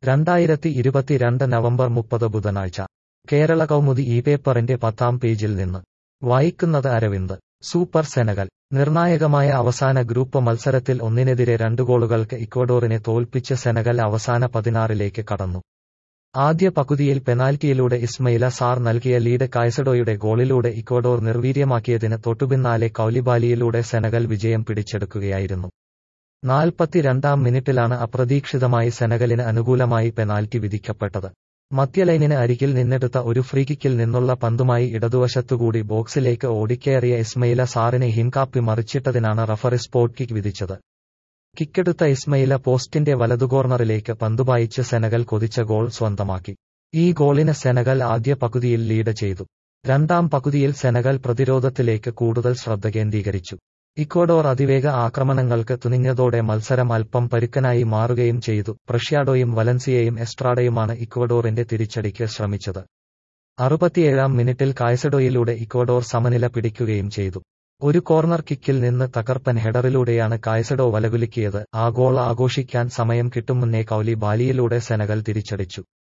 രണ്ടായിരത്തി ഇരുപത്തിരണ്ട് നവംബർ മുപ്പത് ബുധനാഴ്ച കേരള കൗമുദി ഈ പേപ്പറിന്റെ പത്താം പേജിൽ നിന്ന് വായിക്കുന്നത് അരവിന്ദ് സൂപ്പർ സെനഗൽ നിർണായകമായ അവസാന ഗ്രൂപ്പ് മത്സരത്തിൽ ഒന്നിനെതിരെ രണ്ട് ഗോളുകൾക്ക് ഇക്വഡോറിനെ തോൽപ്പിച്ച് സെനഗൽ അവസാന പതിനാറിലേക്ക് കടന്നു ആദ്യ പകുതിയിൽ പെനാൽറ്റിയിലൂടെ ഇസ്മയില സാർ നൽകിയ ലീഡ് കായ്സഡോയുടെ ഗോളിലൂടെ ഇക്വഡോർ നിർവീര്യമാക്കിയതിന് തൊട്ടുപിന്നാലെ കൌലിബാലിയിലൂടെ സെനഗൽ വിജയം പിടിച്ചെടുക്കുകയായിരുന്നു നാൽപ്പത്തിരണ്ടാം മിനിറ്റിലാണ് അപ്രതീക്ഷിതമായി സെനഗലിന് അനുകൂലമായി പെനാൽറ്റി വിധിക്കപ്പെട്ടത് മധ്യലൈനിന് അരികിൽ നിന്നെടുത്ത ഒരു ഫ്രീകിക്കിൽ നിന്നുള്ള പന്തുമായി ഇടതുവശത്തുകൂടി ബോക്സിലേക്ക് ഓടിക്കയറിയ ഇസ്മയില സാറിനെ ഹിൻകാപ്പി മറിച്ചിട്ടതിനാണ് റഫറി സ്പോട്ട് കിക്ക് വിധിച്ചത് കിക്കെടുത്ത ഇസ്മയില പോസ്റ്റിന്റെ വലതുകോർണറിലേക്ക് പന്തുപായിച്ച് സെനഗൽ കൊതിച്ച ഗോൾ സ്വന്തമാക്കി ഈ ഗോളിന് സെനഗൽ ആദ്യ പകുതിയിൽ ലീഡ് ചെയ്തു രണ്ടാം പകുതിയിൽ സെനഗൽ പ്രതിരോധത്തിലേക്ക് കൂടുതൽ ശ്രദ്ധ കേന്ദ്രീകരിച്ചു ഇക്വഡോർ അതിവേഗ ആക്രമണങ്ങൾക്ക് തുനിഞ്ഞതോടെ മത്സരം അല്പം പരുക്കനായി മാറുകയും ചെയ്തു പ്രഷ്യാഡോയും വലൻസിയയും എസ്ട്രാഡയുമാണ് ഇക്വഡോറിന്റെ തിരിച്ചടിക്ക് ശ്രമിച്ചത് അറുപത്തിയേഴാം മിനിറ്റിൽ കായ്സഡോയിലൂടെ ഇക്വഡോർ സമനില പിടിക്കുകയും ചെയ്തു ഒരു കോർണർ കിക്കിൽ നിന്ന് തകർപ്പൻ ഹെഡറിലൂടെയാണ് കായ്സഡോ വലകുലുക്കിയത് ആ ഗോൾ ആഘോഷിക്കാൻ സമയം കിട്ടും മുന്നേ കൌലി ബാലിയിലൂടെ സെനഗൽ തിരിച്ചടിച്ചു